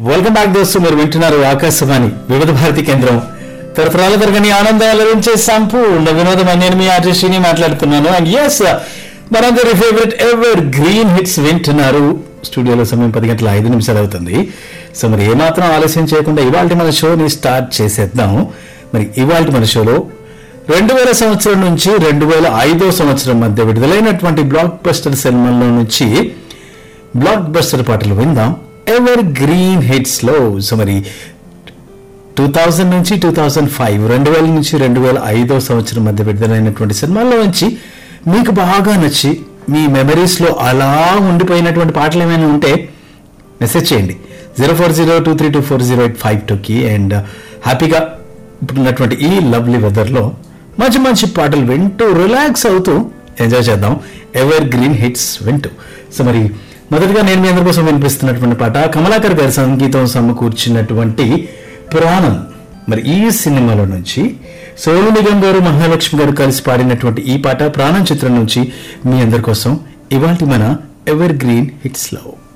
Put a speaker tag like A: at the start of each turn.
A: welcome back దోస్తు మీరు వింటున్నారు ఆకాశవాణి వివిధ భారతి కేంద్రం తరతరాల తరగని ఆనందం అలరించే సంపూర్ణ వినోదం అని నేను మీ ఆర్టిస్ట్ని మాట్లాడుతున్నాను అండ్ ఎస్ మనందరి ఫేవరెట్ ఎవర్ గ్రీన్ హిట్స్ వింటున్నారు స్టూడియోలో సమయం పది గంటల ఐదు నిమిషాలు అవుతుంది సో మరి ఏమాత్రం ఆలస్యం చేయకుండా ఇవాళ మన షోని స్టార్ట్ చేసేద్దాం మరి ఇవాళ మన షోలో రెండు వేల సంవత్సరం నుంచి రెండు వేల ఐదో సంవత్సరం మధ్య విడుదలైనటువంటి బ్లాక్ బస్టర్ సినిమాల్లో నుంచి బ్లాక్ బస్టర్ పాటలు విందాం ఎవర్ గ్రీన్ హిట్స్ లో సో మరి టూ థౌజండ్ నుంచి టూ థౌజండ్ ఫైవ్ రెండు వేల నుంచి రెండు వేల ఐదో సంవత్సరం మధ్య విడుదలైనటువంటి సినిమాల్లో నుంచి మీకు బాగా నచ్చి మీ మెమరీస్ లో అలా ఉండిపోయినటువంటి పాటలు ఏమైనా ఉంటే మెసేజ్ చేయండి zero four zero two three two four zero eight five టూకి అండ్ హ్యాపీగా ఇప్పుడున్నటువంటి ఈ లవ్లీ వెదర్లో మంచి మంచి పాటలు వింటూ రిలాక్స్ అవుతూ ఎంజాయ్ చేద్దాం ఎవర్ గ్రీన్ హిట్స్ వింటూ సో మరి మొదటిగా నేను మీ అందరి కోసం వినిపిస్తున్నటువంటి పాట కమలాకర్ గారి సంగీతం సమకూర్చినటువంటి పురాణం మరి ఈ సినిమాలో నుంచి సోను నిగం గారు మహాలక్ష్మి గారు కలిసి పాడినటువంటి ఈ పాట ప్రాణం చిత్రం నుంచి మీ అందరి కోసం ఇవాళ మన ఎవర్ గ్రీన్ హిట్స్ లో